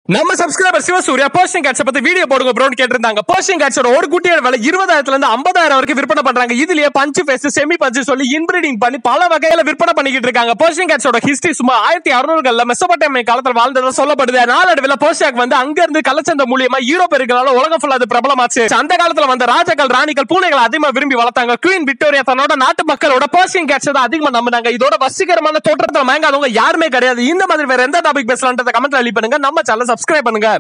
நம்ம subscriber Sivasurya Persian cats பத்தி video போடுங்க ப்ரோன்னு கேட்டிருந்தாங்க பர்ஷியன் கேட்ஸோட ஒரு குட்டியோட விலை இருபதாயிரத்துல இருந்து ஐம்பதாயிரம் வரைக்கும் விற்பனை பண்றாங்க இதுலயே பஞ்சு ஃபேஸ் செமி பஞ்சு சொல்லி இன்பிரீடிங் பண்ணி பல வகையில விற்பனை பண்ணிக்கிட்டு இருக்காங்க பர்ஷியன் கேட்ஸோட ஹிஸ்டரி சும்மா ஆயிரத்தி அறுநூறுகள்ல மெசோபட்டேமிய காலத்துல வாழ்ந்ததா சொல்லப்படுது நாளடைவில் பர்ஷியாக் வந்து அங்க இருந்து கள்ளச்சந்தை மூலியமா யூரோப் இருக்கிறனால உலகம் ஃபுல்லா அது பிரபலமாச்சு அந்த காலத்துல வந்த ராஜாக்கள் ராணிகள் பூனைகள் அதிகமா விரும்பி வளர்த்தாங்க குவீன் விக்டோரியா தன்னோட நாட்டு மக்களோட பர்ஷியன் கேட்ஸ் தான் அதிகமா நம்பினாங்க இதோட வசீகரமான தோற்றத்துல மயங்காதவங்க யாருமே கிடையாது இந்த மாதிரி வேற எந்த டாபிக் பேசலான்றத கமெண்ட்ல அழி பண்ணுங்க நம்ம சேனல் சப்ஸ்கிரைப் பண்ணுங்க